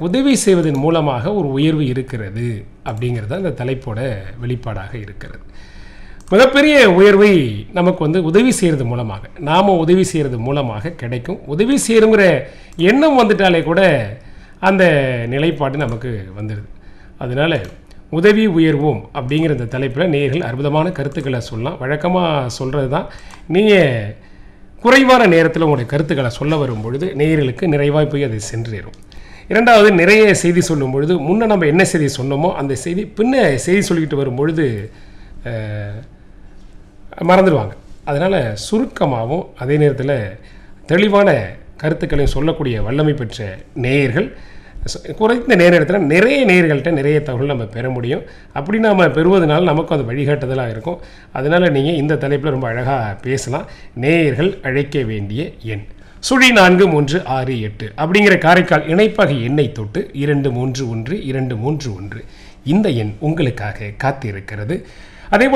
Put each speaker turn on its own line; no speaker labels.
உதவி செய்வதன் மூலமாக ஒரு உயர்வு இருக்கிறது அப்படிங்கிறது அந்த தலைப்போட வெளிப்பாடாக இருக்கிறது மிகப்பெரிய உயர்வை நமக்கு வந்து உதவி செய்கிறது மூலமாக நாம் உதவி செய்கிறது மூலமாக கிடைக்கும் உதவி செய்யணுங்கிற எண்ணம் வந்துட்டாலே கூட அந்த நிலைப்பாடு நமக்கு வந்துடுது அதனால் உதவி உயர்வோம் அப்படிங்கிற இந்த தலைப்பில் நேர்கள் அற்புதமான கருத்துக்களை சொல்லலாம் வழக்கமாக சொல்கிறது தான் நீங்கள் குறைவான நேரத்தில் உங்களுடைய கருத்துக்களை சொல்ல வரும் பொழுது நேயர்களுக்கு நிறைவாய் போய் அது சென்றேறும் இரண்டாவது நிறைய செய்தி சொல்லும் பொழுது முன்ன நம்ம என்ன செய்தி சொன்னோமோ அந்த செய்தி பின்ன செய்தி சொல்லிக்கிட்டு வரும் பொழுது அஹ், மறந்துடுவாங்க அதனால் சுருக்கமாகவும் அதே நேரத்தில் தெளிவான கருத்துக்களையும் சொல்லக்கூடிய வல்லமை பெற்ற நேயர்கள் ச- குறைந்த நேர இடத்துல நிறைய நேயர்கள்ட்ட நிறைய தகவல் நம்ம பெற முடியும் அப்படி நாம் பெறுவதனால நமக்கும் அது வழிகாட்டுதலாக இருக்கும் அதனால் நீங்கள் இந்த தலைப்பில் ரொம்ப அழகாக பேசலாம் நேயர்கள் அழைக்க வேண்டிய எண் சுழி நான்கு மூன்று ஆறு எட்டு அப்படிங்கிற காரைக்கால் இணைப்பகை எண்ணை தொட்டு இரண்டு மூன்று ஒன்று இரண்டு மூன்று ஒன்று இந்த எண் உங்களுக்காக காத்திருக்கிறது அதேபோல்